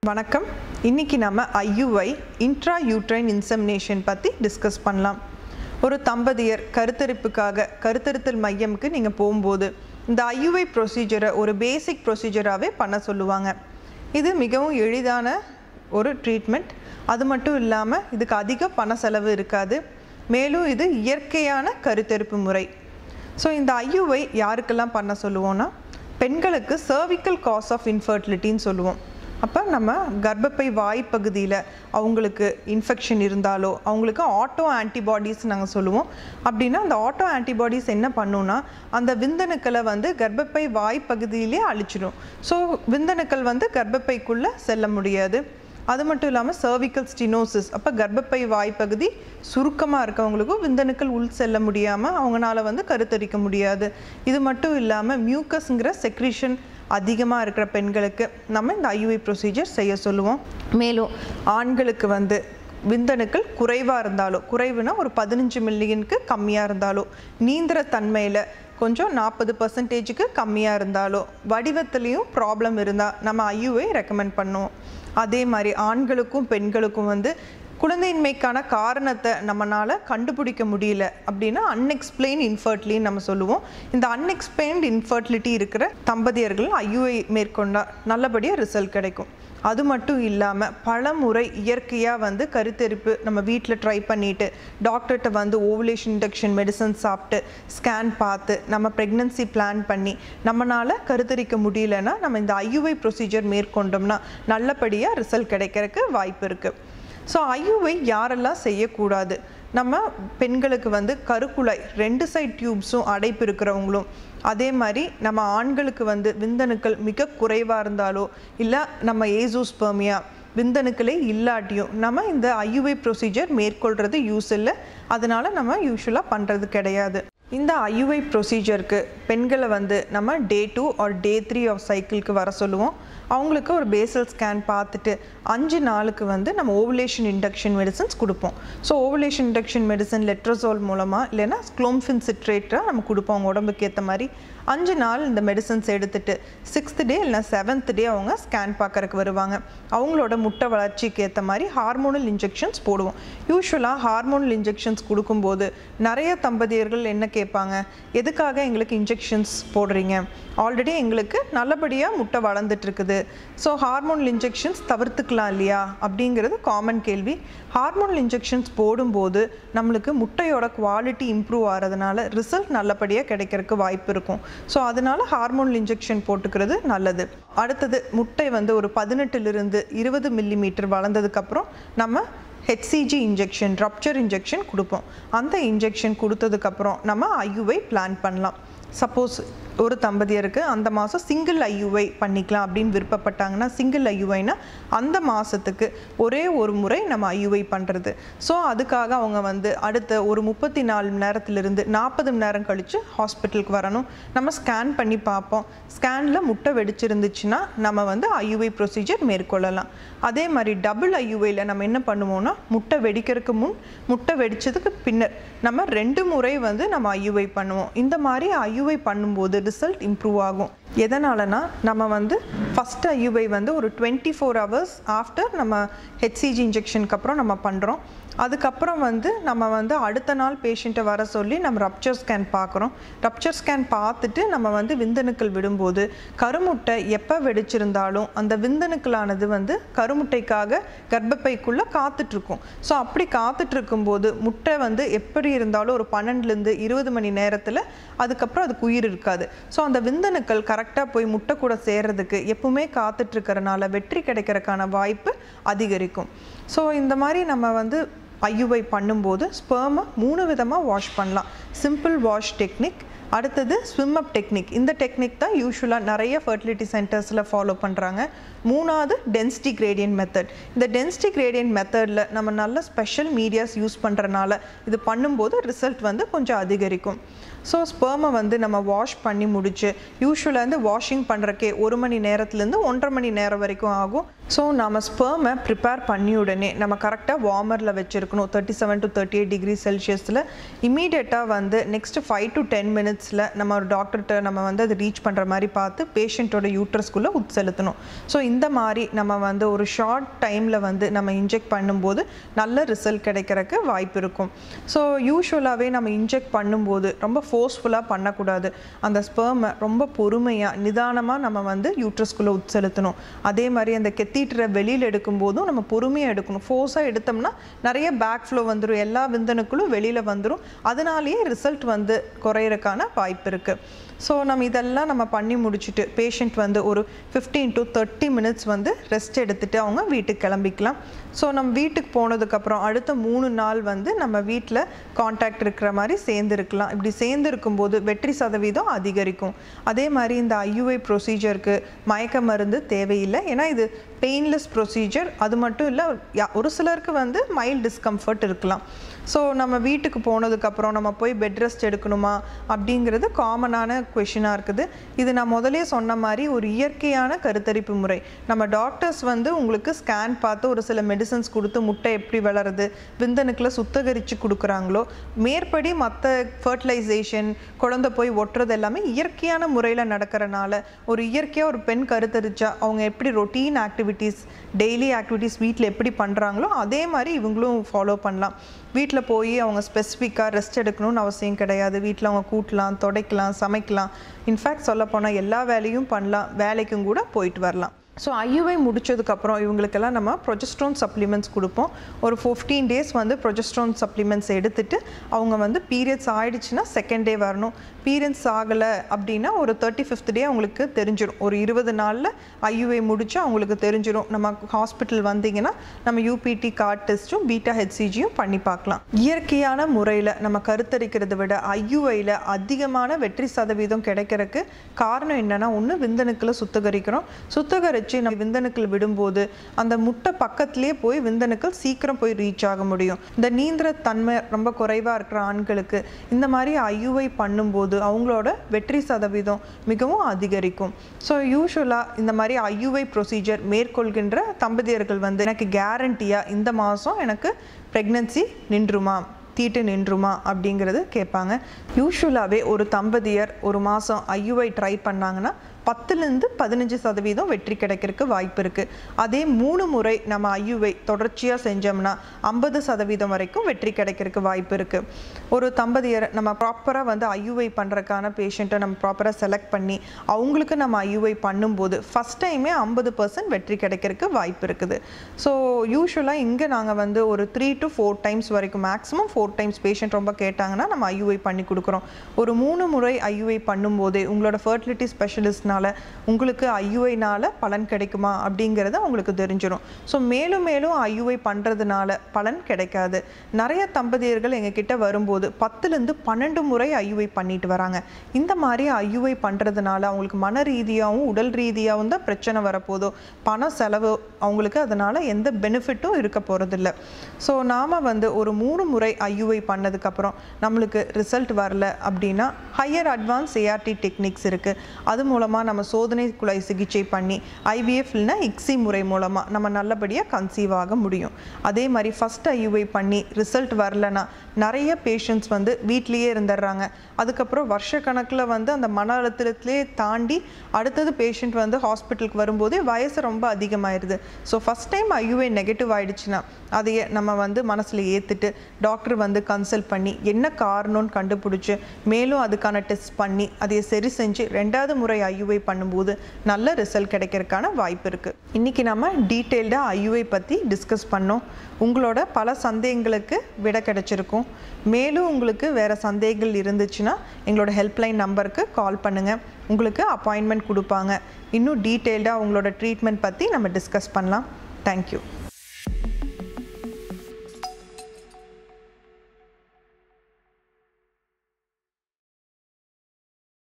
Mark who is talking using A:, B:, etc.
A: வணக்கம் இன்னைக்கு நம்ம ஐயுஐ இன்ட்ரா யூட்ரைன் இன்செமினேஷன் பற்றி டிஸ்கஸ் பண்ணலாம் ஒரு தம்பதியர் கருத்தரிப்புக்காக கருத்தரித்தல் மையம்க்கு நீங்கள் போகும்போது இந்த ஐயுஐ ப்ரொசீஜரை ஒரு பேசிக் ப்ரொசீஜராகவே பண்ண சொல்லுவாங்க இது மிகவும் எளிதான ஒரு ட்ரீட்மெண்ட் அது மட்டும் இல்லாமல் இதுக்கு அதிக பண செலவு இருக்காது மேலும் இது இயற்கையான கருத்தரிப்பு முறை ஸோ இந்த ஐயுவை யாருக்கெல்லாம் பண்ண சொல்லுவோம்னா பெண்களுக்கு சர்விக்கல் காஸ் ஆஃப் இன்ஃபர்டிலிட்டின்னு சொல்லுவோம் அப்போ நம்ம கர்ப்பப்பை வாய்ப்பகுதியில் அவங்களுக்கு இன்ஃபெக்ஷன் இருந்தாலோ அவங்களுக்கு ஆட்டோ ஆன்டிபாடிஸ் நாங்கள் சொல்லுவோம் அப்படின்னா அந்த ஆட்டோ ஆன்டிபாடிஸ் என்ன பண்ணுன்னா அந்த விந்தணுக்களை வந்து கர்ப்பப்பை வாய்ப்பகுதியிலே அழிச்சிடும் ஸோ விந்தணுக்கள் வந்து கர்ப்பப்பைக்குள்ளே செல்ல முடியாது அது மட்டும் இல்லாமல் சர்விக்கல் ஸ்டினோசிஸ் அப்போ கர்ப்பப்பை வாய்ப்பகுதி சுருக்கமாக இருக்கவங்களுக்கும் விந்தணுக்கள் உள் செல்ல முடியாமல் அவங்களால வந்து கருத்தரிக்க முடியாது இது மட்டும் இல்லாமல் மியூக்கஸ்ங்கிற செக்ரிஷன் அதிகமாக இருக்கிற பெண்களுக்கு நம்ம இந்த ஐயுஐ ப்ரொசீஜர் செய்ய சொல்லுவோம் மேலும் ஆண்களுக்கு வந்து விந்தணுக்கள் குறைவாக இருந்தாலோ குறைவுனா ஒரு பதினஞ்சு மில்லியனுக்கு கம்மியாக இருந்தாலோ நீந்திர தன்மையில் கொஞ்சம் நாற்பது பர்சன்டேஜுக்கு கம்மியாக இருந்தாலோ வடிவத்துலேயும் ப்ராப்ளம் இருந்தால் நம்ம ஐயுவை ரெக்கமெண்ட் பண்ணுவோம் அதே மாதிரி ஆண்களுக்கும் பெண்களுக்கும் வந்து குழந்தையின்மைக்கான காரணத்தை நம்மளால் கண்டுபிடிக்க முடியல அப்படின்னா அன்எக்ஸ்பிளைன் இன்ஃபர்ட்லின்னு நம்ம சொல்லுவோம் இந்த அன்எக்ஸ்பிளைன்ட் இன்ஃபர்டிலிட்டி இருக்கிற தம்பதியர்கள் ஐயுஐ மேற்கொண்டால் நல்லபடியாக ரிசல்ட் கிடைக்கும் அது மட்டும் இல்லாமல் பல முறை இயற்கையாக வந்து கருத்தரிப்பு நம்ம வீட்டில் ட்ரை பண்ணிவிட்டு டாக்டர்கிட்ட வந்து ஓவலேஷன் இண்டக்ஷன் மெடிசன் சாப்பிட்டு ஸ்கேன் பார்த்து நம்ம ப்ரெக்னன்சி பிளான் பண்ணி நம்மளால் கருத்தரிக்க முடியலன்னா நம்ம இந்த ஐயுஐ ப்ரொசீஜர் மேற்கொண்டோம்னா நல்லபடியாக ரிசல்ட் கிடைக்கிறதுக்கு வாய்ப்பு இருக்குது ஸோ ஐயுவை யாரெல்லாம் செய்யக்கூடாது நம்ம பெண்களுக்கு வந்து கருக்குழாய் ரெண்டு சைட் டியூப்ஸும் அடைப்பு இருக்கிறவங்களும் அதே மாதிரி நம்ம ஆண்களுக்கு வந்து விந்தணுக்கள் மிக குறைவாக இருந்தாலோ இல்லை நம்ம ஏசோஸ்பர்மியா விந்தணுக்களே இல்லாட்டியும் நம்ம இந்த ஐயுவை ப்ரொசீஜர் மேற்கொள்கிறது யூஸ் இல்லை அதனால் நம்ம யூஸ்வலாக பண்ணுறது கிடையாது இந்த ஐயுஐ ப்ரொசீஜருக்கு பெண்களை வந்து நம்ம day two or day three of சைக்கிளுக்கு வர சொல்லுவோம் அவங்களுக்கு ஒரு பேசல் ஸ்கேன் பார்த்துட்டு அஞ்சு நாளுக்கு வந்து நம்ம ஓவலேஷன் இண்டக்ஷன் மெடிசன்ஸ் கொடுப்போம் so ovulation induction medicine letrozole மூலமாக இல்லைன்னா ஸ்க்ளோம்ஃபின் சிட்ரேட்டாக நம்ம கொடுப்போம் அவங்க உடம்புக்கு ஏற்ற மாதிரி அஞ்சு நாள் இந்த மெடிசன்ஸ் எடுத்துட்டு சிக்ஸ்த் டே இல்லை செவன்த் டே அவங்க ஸ்கேன் பார்க்கறக்கு வருவாங்க அவங்களோட முட்டை வளர்ச்சிக்கு ஏற்ற மாதிரி ஹார்மோனல் இன்ஜெக்ஷன்ஸ் போடுவோம் யூஸ்வலாக ஹார்மோனல் இன்ஜெக்ஷன்ஸ் கொடுக்கும்போது நிறைய தம்பதியர்கள் என்ன கேட்பாங்க எதுக்காக எங்களுக்கு இன்ஜெக்ஷன்ஸ் போடுறீங்க ஆல்ரெடி எங்களுக்கு நல்லபடியாக முட்டை வளர்ந்துட்டு இருக்குது ஸோ ஹார்மோனல் இன்ஜெக்ஷன்ஸ் தவிர்த்துக்கலாம் இல்லையா அப்படிங்கிறது காமன் கேள்வி ஹார்மோனல் இன்ஜெக்ஷன்ஸ் போடும்போது நம்மளுக்கு முட்டையோட குவாலிட்டி இம்ப்ரூவ் ஆகிறதுனால ரிசல்ட் நல்லபடியாக கிடைக்கிறதுக்கு வாய்ப்பு இருக்கும் ஸோ அதனால ஹார்மோனல் இன்ஜெக்ஷன் போட்டுக்கிறது நல்லது அடுத்தது முட்டை வந்து ஒரு பதினெட்டுலேருந்து இருபது மில்லி மீட்டர் வளர்ந்ததுக்கப்புறம் நம்ம ஹெச்சிஜி இன்ஜெக்ஷன் ரப்ச்சர் இன்ஜெக்ஷன் கொடுப்போம் அந்த இன்ஜெக்ஷன் கொடுத்ததுக்கப்புறம் நம்ம ஐயுவை பிளான் பண்ணலாம் சப்போஸ் ஒரு தம்பதியருக்கு அந்த மாதம் சிங்கிள் ஐயுவை பண்ணிக்கலாம் அப்படின்னு விருப்பப்பட்டாங்கன்னா சிங்கிள் ஐயுவைனா அந்த மாதத்துக்கு ஒரே ஒரு முறை நம்ம ஐயுவை பண்ணுறது ஸோ அதுக்காக அவங்க வந்து அடுத்த ஒரு முப்பத்தி நாலு மணி நேரத்துலேருந்து நாற்பது மணி நேரம் கழித்து ஹாஸ்பிட்டலுக்கு வரணும் நம்ம ஸ்கேன் பண்ணி பார்ப்போம் ஸ்கேனில் முட்டை வெடிச்சிருந்துச்சுன்னா நம்ம வந்து ஐயுவை ப்ரொசீஜர் மேற்கொள்ளலாம் அதே மாதிரி டபுள் ஐயுவையில் நம்ம என்ன பண்ணுவோம்னா முட்டை வெடிக்கிறதுக்கு முன் முட்டை வெடிச்சதுக்கு பின்னர் நம்ம ரெண்டு முறை வந்து நம்ம ஐயுவை பண்ணுவோம் இந்த மாதிரி ஐயுவை பண்ணும்போது ரிசல்ட் இம்ப்ரூவ் ஆகும் எதனாலனா நம்ம வந்து ஃபஸ்ட் ஐயுவை வந்து ஒரு டுவெண்ட்டி ஃபோர் ஹவர்ஸ் ஆஃப்டர் நம்ம ஹெச்சிஜி இன்ஜெக்ஷனுக்கு அப்புறம் நம்ம பண்ணுறோம் அதுக்கப்புறம் வந்து நம்ம வந்து அடுத்த நாள் பேஷண்ட்டை வர சொல்லி நம்ம ரப்ச்சர் ஸ்கேன் பார்க்குறோம் ரப்ச்சர் ஸ்கேன் பார்த்துட்டு நம்ம வந்து விந்தணுக்கள் விடும்போது கருமுட்டை எப்போ வெடிச்சிருந்தாலும் அந்த விந்தணுக்களானது வந்து கருமுட்டைக்காக கர்ப்பப்பைக்குள்ளே காத்துட்ருக்கும் ஸோ அப்படி காத்துட்டு இருக்கும்போது முட்டை வந்து எப்படி இருந்தாலும் ஒரு பன்னெண்டுலேருந்து இருபது மணி நேரத்தில் அதுக்கப்புறம் அதுக்கு உயிர் இருக்காது ஸோ அந்த விந்தணுக்கள் கரெக்டாக போய் முட்டை கூட சேர்றதுக்கு எப்பவுமே காத்துட்ருக்கறனால வெற்றி கிடைக்கிறதுக்கான வாய்ப்பு அதிகரிக்கும் ஸோ இந்த மாதிரி நம்ம வந்து ஐயுவை பண்ணும்போது ஸ்பெர்மை மூணு விதமாக வாஷ் பண்ணலாம் சிம்பிள் வாஷ் டெக்னிக் அடுத்தது ஸ்விம் அப் டெக்னிக் இந்த டெக்னிக் தான் யூஸ்வலாக நிறைய ஃபர்டிலிட்டி சென்டர்ஸில் ஃபாலோ பண்ணுறாங்க மூணாவது டென்சிட்டி கிரேடியன்ட் மெத்தட் இந்த டென்சிட்டி கிரேடியன்ட் மெத்தடில் நம்ம நல்ல ஸ்பெஷல் மீடியாஸ் யூஸ் பண்ணுறனால இது பண்ணும்போது ரிசல்ட் வந்து கொஞ்சம் அதிகரிக்கும் ஸோ ஸ்பெர்மை வந்து நம்ம வாஷ் பண்ணி முடிச்சு யூஸ்வலாக வந்து வாஷிங் பண்ணுறக்கே ஒரு மணி நேரத்துலேருந்து ஒன்றரை மணி நேரம் வரைக்கும் ஆகும் ஸோ நம்ம ஸ்பெர்மை ப்ரிப்பேர் பண்ணி உடனே நம்ம கரெக்டாக வார்மரில் வச்சுருக்கணும் thirty seven to thirty eight degree செல்சியஸில் இமீடியட்டாக வந்து நெக்ஸ்ட் ஃபைவ் டு டென் மினிட்ஸில் நம்ம ஒரு டாக்டர்கிட்ட நம்ம வந்து அதை ரீச் பண்ணுற மாதிரி பார்த்து பேஷண்ட்டோட யூட்ரஸ்குள்ளே உட்செலுத்தணும் ஸோ இந்த மாதிரி நம்ம வந்து ஒரு ஷார்ட் டைமில் வந்து நம்ம இன்ஜெக்ட் பண்ணும்போது நல்ல ரிசல்ட் கிடைக்கிறதுக்கு வாய்ப்பு இருக்கும் ஸோ யூஸ்வலாகவே நம்ம இன்ஜெக்ட் பண்ணும்போது ரொம்ப ஃபோர்ஸ்ஃபுல்லாக பண்ணக்கூடாது அந்த ஸ்பெர்மை ரொம்ப பொறுமையாக நிதானமாக நம்ம வந்து யூட்ரஸ்குள்ளே உட்செலுத்தணும் அதே மாதிரி அந்த கெத்தீட்டரை வெளியில் எடுக்கும்போதும் நம்ம பொறுமையாக எடுக்கணும் ஃபோர்ஸாக எடுத்தோம்னா நிறைய பேக் ஃப்ளோ வந்துடும் எல்லா விந்தணுக்களும் வெளியில் வந்துடும் அதனாலேயே ரிசல்ட் வந்து குறையிறதுக்கான வாய்ப்பு இருக்குது ஸோ நம்ம இதெல்லாம் நம்ம பண்ணி முடிச்சுட்டு பேஷண்ட் வந்து ஒரு ஃபிஃப்டீன் டு தேர்ட்டி மினிட்ஸ் வந்து ரெஸ்ட் எடுத்துகிட்டு அவங்க வீட்டுக்கு கிளம்பிக்கலாம் ஸோ நம்ம வீட்டுக்கு போனதுக்கப்புறம் அடுத்த மூணு நாள் வந்து நம்ம வீட்டில் காண்டாக்ட் இருக்கிற மாதிரி சேர்ந்து இருக்கலாம் இப்படி சேர்ந்து இருக்கும்போது வெற்றி சதவீதம் அதிகரிக்கும் அதே மாதிரி இந்த ஐயுஐ ப்ரொசீஜருக்கு மயக்க மருந்து தேவையில்லை ஏன்னா இது பெயின்லெஸ் ப்ரொசீஜர் அது மட்டும் இல்லை ஒரு சிலருக்கு வந்து மைல்ட் டிஸ்கம்ஃபர்ட் இருக்கலாம் ஸோ நம்ம வீட்டுக்கு போனதுக்கப்புறம் நம்ம போய் பெட் ரெஸ்ட் எடுக்கணுமா அப்படிங்கிறது காமனான கொஷினாக இருக்குது இது நான் முதலே சொன்ன மாதிரி ஒரு இயற்கையான கருத்தரிப்பு முறை நம்ம டாக்டர்ஸ் வந்து உங்களுக்கு ஸ்கேன் பார்த்து ஒரு சில மெடிசன்ஸ் கொடுத்து முட்டை எப்படி வளருது விந்தணுக்களை சுத்தகரித்து கொடுக்குறாங்களோ மேற்படி மற்ற ஃபர்டிலைசேஷன் குழந்தை போய் ஒட்டுறது எல்லாமே இயற்கையான முறையில் நடக்கிறனால ஒரு இயற்கையாக ஒரு பெண் கருத்தரிச்சா அவங்க எப்படி ரொட்டீன் ஆக்டிவிட்டீஸ் டெய்லி ஆக்டிவிட்டீஸ் வீட்டில் எப்படி பண்ணுறாங்களோ அதே மாதிரி இவங்களும் ஃபாலோ பண்ணலாம் வீட்டில் போய் அவங்க ஸ்பெசிஃபிக்காக ரெஸ்ட் எடுக்கணும்னு அவசியம் கிடையாது வீட்டில் அவங்க கூட்டலாம் துடைக்கலாம் சமைக்கலாம் இன்ஃபேக்ட் சொல்ல போனால் எல்லா வேலையும் பண்ணலாம் வேலைக்கும் கூட போயிட்டு வரலாம் ஸோ ஐயுவை முடிச்சதுக்கப்புறம் இவங்களுக்கெல்லாம் நம்ம ப்ரொஜெஸ்ட்ரோன் சப்ளிமெண்ட்ஸ் கொடுப்போம் ஒரு ஃபிஃப்டீன் டேஸ் வந்து ப்ரொஜெஸ்ட்ரோன் சப்ளிமெண்ட்ஸ் எடுத்துட்டு அவங்க வந்து பீரியட்ஸ் ஆயிடுச்சுன்னா செகண்ட் டே வரணும் பீரியட்ஸ் ஆகலை அப்படின்னா ஒரு தேர்ட்டி ஃபிஃப்த் டே அவங்களுக்கு தெரிஞ்சிடும் ஒரு இருபது நாளில் ஐயுவை முடிச்சு அவங்களுக்கு தெரிஞ்சிடும் நம்ம ஹாஸ்பிட்டல் வந்தீங்கன்னா நம்ம யூபிடி கார்ட் டெஸ்ட்டும் பீட்டா ஹெச்சிஜியும் பண்ணி பார்க்கலாம் இயற்கையான முறையில் நம்ம கருத்தரிக்கிறத விட ஐயுஐயில் அதிகமான வெற்றி சதவீதம் கிடைக்கிறதுக்கு காரணம் என்னன்னா ஒன்று விந்தணுக்களை சுத்திகரிக்கிறோம் சுத்திகரித்து நம்ம விந்தணுக்கள் விடும்போது அந்த முட்டை பக்கத்துலேயே போய் விந்தணுக்கள் சீக்கிரம் போய் ரீச் ஆக முடியும் இந்த நீந்திர தன்மை ரொம்ப குறைவாக இருக்கிற ஆண்களுக்கு இந்த மாதிரி ஐயுஐ பண்ணும்போது அவங்களோட வெற்றி சதவீதம் மிகவும் அதிகரிக்கும் ஸோ யூஸ்வலாக இந்த மாதிரி ஐயுஐ ப்ரொசீஜர் மேற்கொள்கின்ற தம்பதியர்கள் வந்து எனக்கு கேரண்டியாக இந்த மாதம் எனக்கு ப்ரெக்னன்சி நின்றுமா தீட்டு நின்றுமா அப்படிங்கிறது கேட்பாங்க யூஸ்வலாகவே ஒரு தம்பதியர் ஒரு மாதம் ஐயுஐ ட்ரை பண்ணாங்கன்னா பத்துலேருந்து பதினஞ்சு சதவீதம் வெற்றி கிடைக்கிறதுக்கு வாய்ப்பு இருக்குது அதே மூணு முறை நம்ம ஐயுவை தொடர்ச்சியாக செஞ்சோம்னா ஐம்பது சதவீதம் வரைக்கும் வெற்றி கிடைக்கிறதுக்கு வாய்ப்பு இருக்குது ஒரு தம்பதியர் நம்ம ப்ராப்பராக வந்து ஐயுவை பண்ணுறதுக்கான பேஷண்ட்டை நம்ம ப்ராப்பராக செலக்ட் பண்ணி அவங்களுக்கு நம்ம ஐயுவை பண்ணும்போது ஃபஸ்ட் டைமே ஐம்பது பர்சன்ட் வெற்றி கிடைக்கிறதுக்கு வாய்ப்பு இருக்குது ஸோ யூஸ்வலாக இங்கே நாங்கள் வந்து ஒரு த்ரீ டு ஃபோர் டைம்ஸ் வரைக்கும் மேக்ஸிமம் ஃபோர் டைம்ஸ் பேஷண்ட் ரொம்ப கேட்டாங்கன்னா நம்ம ஐயுஐ பண்ணி கொடுக்குறோம் ஒரு மூணு முறை ஐயுஐ பண்ணும்போதே உங்களோட ஃபர்டிலிட்டி ஸ்பெஷலிஸ்ட்னால உங்களுக்கு ஐயுஐனால பலன் கிடைக்குமா அப்படிங்கிறத உங்களுக்கு தெரிஞ்சிடும் ஸோ மேலும் மேலும் ஐயுஐ பண்ணுறதுனால பலன் கிடைக்காது நிறைய தம்பதியர்கள் எங்ககிட்ட வரும்போது பத்துலேருந்து பன்னெண்டு முறை ஐயுஐ பண்ணிட்டு வராங்க இந்த மாதிரி ஐயுஐ பண்ணுறதுனால அவங்களுக்கு மன ரீதியாகவும் உடல் ரீதியாகவும் தான் பிரச்சனை வரப்போதோ பண செலவு அவங்களுக்கு அதனால் எந்த பெனிஃபிட்டும் இருக்க போகிறதில்ல ஸோ நாம் வந்து ஒரு மூணு முறை ஐயுஐ பண்ணதுக்கப்புறம் நம்மளுக்கு ரிசல்ட் வரல அப்படின்னா ஹையர் அட்வான்ஸ் ஏஆர்டி டெக்னிக்ஸ் இருக்குது அது மூலமாக நம்ம சோதனை குழாய் சிகிச்சை பண்ணி ஐவிஎஃப் இல்லைனா இக்ஸி முறை மூலமாக நம்ம நல்லபடியாக கன்சீவ் ஆக முடியும் அதே மாதிரி ஃபஸ்ட் ஐயுஐ பண்ணி ரிசல்ட் வரலனா நிறைய பேஷண்ட்ஸ் வந்து வீட்லேயே இருந்துடுறாங்க அதுக்கப்புறம் வருஷ கணக்கில் வந்து அந்த மன அழுத்தத்திலே தாண்டி அடுத்தது பேஷண்ட் வந்து ஹாஸ்பிட்டலுக்கு வரும்போதே வயசு ரொம்ப அதிகமாயிருது so first time IUI negative ஆயிடுச்சுன்னா அதையே நம்ம வந்து மனசில் ஏற்றுட்டு டாக்டர் வந்து கன்சல்ட் பண்ணி என்ன காரணம்னு கண்டுபிடிச்சி மேலும் அதுக்கான டெஸ்ட் பண்ணி அதை சரி செஞ்சு ரெண்டாவது முறை ஐயுஐ பண்ணும்போது நல்ல ரிசல்ட் கிடைக்கிறதுக்கான வாய்ப்பு இருக்குது இன்றைக்கி நம்ம டீட்டெயில்டாக ஐயுஐ பற்றி டிஸ்கஸ் பண்ணோம் உங்களோட பல சந்தேகங்களுக்கு விட கிடைச்சிருக்கும் மேலும் உங்களுக்கு வேறு சந்தேகங்கள் இருந்துச்சுன்னா எங்களோட ஹெல்ப்லைன் நம்பருக்கு கால் பண்ணுங்கள் உங்களுக்கு அப்பாயின்மெண்ட் கொடுப்பாங்க இன்னும் டீட்டெயில்டாக உங்களோட ட்ரீட்மெண்ட் பற்றி நம்ம டிஸ்கஸ் பண்ணலாம் தேங்க்யூ